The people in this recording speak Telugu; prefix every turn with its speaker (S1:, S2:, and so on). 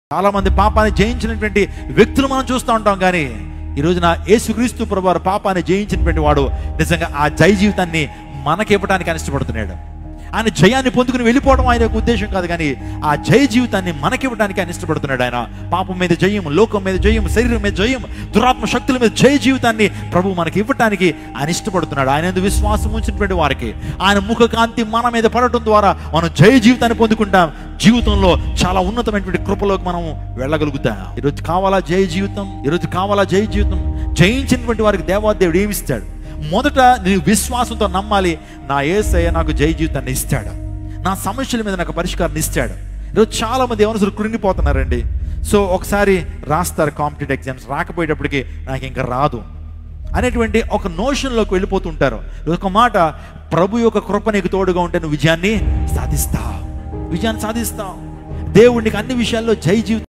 S1: చాలా మంది పాపాన్ని జయించినటువంటి వ్యక్తులు మనం చూస్తూ ఉంటాం కానీ ఈ రోజున యేసుక్రీస్తు ప్రభు వారు పాపాన్ని జయించినటువంటి వాడు నిజంగా ఆ జయ జీవితాన్ని మనకి ఇవ్వడానికి ఆయన ఇష్టపడుతున్నాడు ఆయన జయాన్ని పొందుకుని వెళ్ళిపోవడం ఆయన యొక్క ఉద్దేశం కాదు కానీ ఆ జయ జీవితాన్ని మనకివ్వడానికి ఆయన ఇష్టపడుతున్నాడు ఆయన పాపం మీద జయం లోకం మీద జయం శరీరం మీద జయం దురాత్మ శక్తుల మీద జయ జీవితాన్ని ప్రభు మనకి ఇవ్వటానికి ఆయన ఇష్టపడుతున్నాడు ఆయన ఎందు విశ్వాసం ఉంచినటువంటి వారికి ఆయన ముఖ కాంతి మన మీద పడటం ద్వారా మనం జయ జీవితాన్ని పొందుకుంటాం జీవితంలో చాలా ఉన్నతమైనటువంటి కృపలోకి మనం వెళ్ళగలుగుతాం ఈరోజు కావాలా జయ జీవితం ఈరోజు కావాలా జయ జీవితం జయించినటువంటి వారికి దేవాదేవుడు ఏమిస్తాడు మొదట నేను విశ్వాసంతో నమ్మాలి నా ఏసయ్య నాకు జయ జీవితాన్ని ఇస్తాడు నా సమస్యల మీద నాకు పరిష్కారాన్ని ఇస్తాడు ఈరోజు చాలా మంది ఎవరు కృంగిపోతున్నారండి సో ఒకసారి రాస్తారు కాంపిటేటివ్ ఎగ్జామ్స్ రాకపోయేటప్పటికి నాకు ఇంకా రాదు అనేటువంటి ఒక నోషన్లోకి వెళ్ళిపోతుంటారు ఒక మాట ప్రభు యొక్క కృప నీకు తోడుగా ఉంటే నువ్వు విజయాన్ని సాధిస్తావు విజయాన్ని సాధిస్తావు దేవుడికి అన్ని విషయాల్లో జై జీవితం